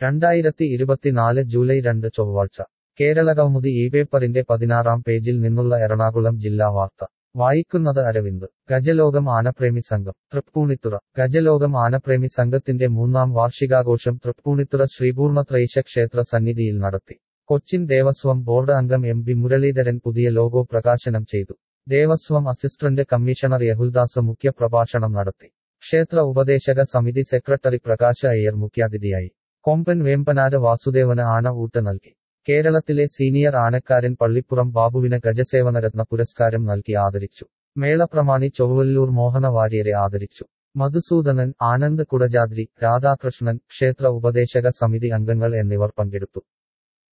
രണ്ടായിരത്തി ഇരുപത്തിനാല് ജൂലൈ രണ്ട് ചൊവ്വാഴ്ച കേരളകൗമുദി ഈ പേപ്പറിന്റെ പതിനാറാം പേജിൽ നിന്നുള്ള എറണാകുളം ജില്ലാ വാർത്ത വായിക്കുന്നത് അരവിന്ദ് ഗജലോകം ആനപ്രേമി സംഘം തൃപ്പൂണിത്തുറ ഗജലോകം ആനപ്രേമി സംഘത്തിന്റെ മൂന്നാം വാർഷികാഘോഷം തൃപ്പൂണിത്തുറ ശ്രീപൂർണ ത്രൈശ ക്ഷേത്ര സന്നിധിയിൽ നടത്തി കൊച്ചിൻ ദേവസ്വം ബോർഡ് അംഗം എം ബി മുരളീധരൻ പുതിയ ലോഗോ പ്രകാശനം ചെയ്തു ദേവസ്വം അസിസ്റ്റന്റ് കമ്മീഷണർ യഹുൽദാസ് മുഖ്യ പ്രഭാഷണം നടത്തി ക്ഷേത്ര ഉപദേശക സമിതി സെക്രട്ടറി പ്രകാശ് അയ്യർ മുഖ്യാതിഥിയായി കൊമ്പൻ വേമ്പനാട് വാസുദേവന് ആന ഊട്ട് നൽകി കേരളത്തിലെ സീനിയർ ആനക്കാരൻ പള്ളിപ്പുറം ബാബുവിന് ഗജസേവനരത്ന പുരസ്കാരം നൽകി ആദരിച്ചു മേളപ്രമാണി ചൊവ്വല്ലൂർ മോഹന വാര്യരെ ആദരിച്ചു മധുസൂദനൻ ആനന്ദ് കുടജാദ്രി രാധാകൃഷ്ണൻ ക്ഷേത്ര ഉപദേശക സമിതി അംഗങ്ങൾ എന്നിവർ പങ്കെടുത്തു